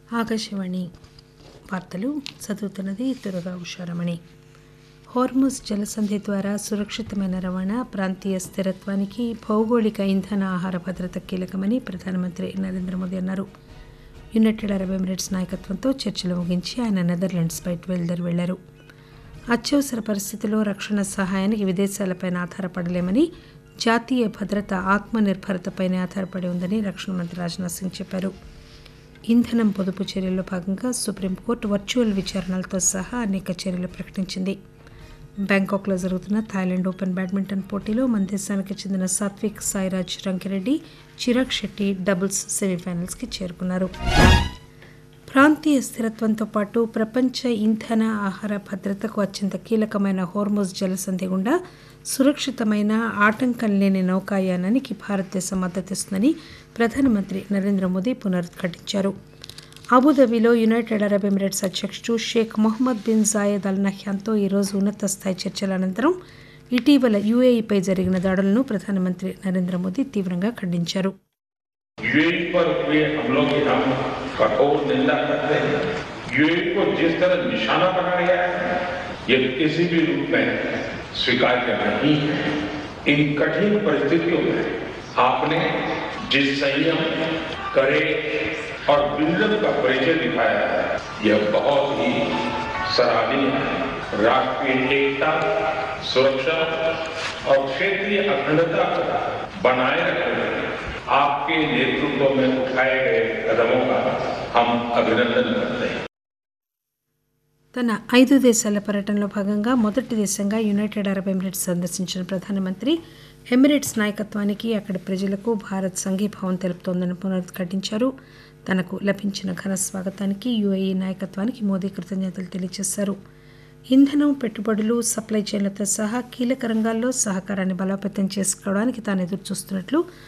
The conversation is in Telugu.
ఆకాశవాణి వార్తలు చదువుతున్నది దుర్గా ఉషారమణి హోర్ముజ్ జలసంధి ద్వారా సురక్షితమైన రవాణా ప్రాంతీయ స్థిరత్వానికి భౌగోళిక ఇంధన ఆహార భద్రత కీలకమని ప్రధానమంత్రి నరేంద్ర మోదీ అన్నారు యునైటెడ్ అరబ్ ఎమిరేట్స్ నాయకత్వంతో చర్చలు ముగించి ఆయన నెదర్లాండ్స్ బయలుదేరి వెళ్లారు అత్యవసర పరిస్థితుల్లో రక్షణ సహాయానికి విదేశాలపైన ఆధారపడలేమని జాతీయ భద్రత ఆత్మనిర్భరతపైనే ఆధారపడి ఉందని రక్షణ మంత్రి రాజ్నాథ్ సింగ్ చెప్పారు ఇంధనం పొదుపు చర్యల్లో భాగంగా సుప్రీంకోర్టు వర్చువల్ విచారణలతో సహా అనేక చర్యలు ప్రకటించింది బ్యాంకాక్లో జరుగుతున్న థాయిలాండ్ ఓపెన్ బ్యాడ్మింటన్ పోటీలో మన దేశానికి చెందిన సాత్విక్ సాయిరాజ్ రంకిరెడ్డి చిరాగ్ శెట్టి డబుల్స్ సెమీఫైనల్స్కి చేరుకున్నారు ప్రాంతీయ స్థిరత్వంతో పాటు ప్రపంచ ఇంధన ఆహార భద్రతకు అత్యంత కీలకమైన హోర్మోజ్ జలసంధి గుండా సురక్షితమైన ఆటంకం లేని నౌకాయానానికి భారతదేశం మద్దతిస్తుందని ప్రధానమంత్రి నరేంద్ర మోదీ పునరుద్ఘాటించారు అబుదాబిలో యునైటెడ్ అరబ్ ఎమిరేట్స్ అధ్యక్షుడు Sheikh Mohammed bin Zayed Al నహ్యాన్తో ఈరోజు ఉన్నత స్థాయి చర్చల అనంతరం ఇటీవల యుఏఈపై జరిగిన దాడులను ప్రధానమంత్రి నరేంద్ర మోదీ తీవ్రంగా ఖండించారు यूएई पर हुए हमलों की हम कठोर निंदा करते हैं यूएई को जिस तरह निशाना बनाया गया है ये किसी भी रूप में स्वीकार्य नहीं है इन कठिन परिस्थितियों में आपने जिस संयम करे और विजन का परिचय दिखाया है यह बहुत ही सराहनीय है राष्ट्रीय एकता सुरक्षा और क्षेत्रीय अखंडता को बनाए रखने में आपके नेतृत्व में उठाए गए कदमों का हम अभिनंदन करते हैं తన ఐదు దేశాల పర్యటనలో భాగంగా మొదటి దేశంగా యునైటెడ్ అరబ్ ఎమిరేట్స్ సందర్శించిన ప్రధానమంత్రి ఎమిరేట్స్ నాయకత్వానికి అక్కడి ప్రజలకు భారత్ సంఘీభావం తెలుపుతోందని పునరుద్ఘాటించారు తనకు లభించిన ఘన స్వాగతానికి యుఏఈ నాయకత్వానికి మోదీ కృతజ్ఞతలు తెలియజేశారు ఇంధనం పెట్టుబడులు సప్లై చైన్లతో సహా కీలక రంగాల్లో సహకారాన్ని బలోపేతం చేసుకోవడానికి తాను ఎదురుచూస్తున్నట్లు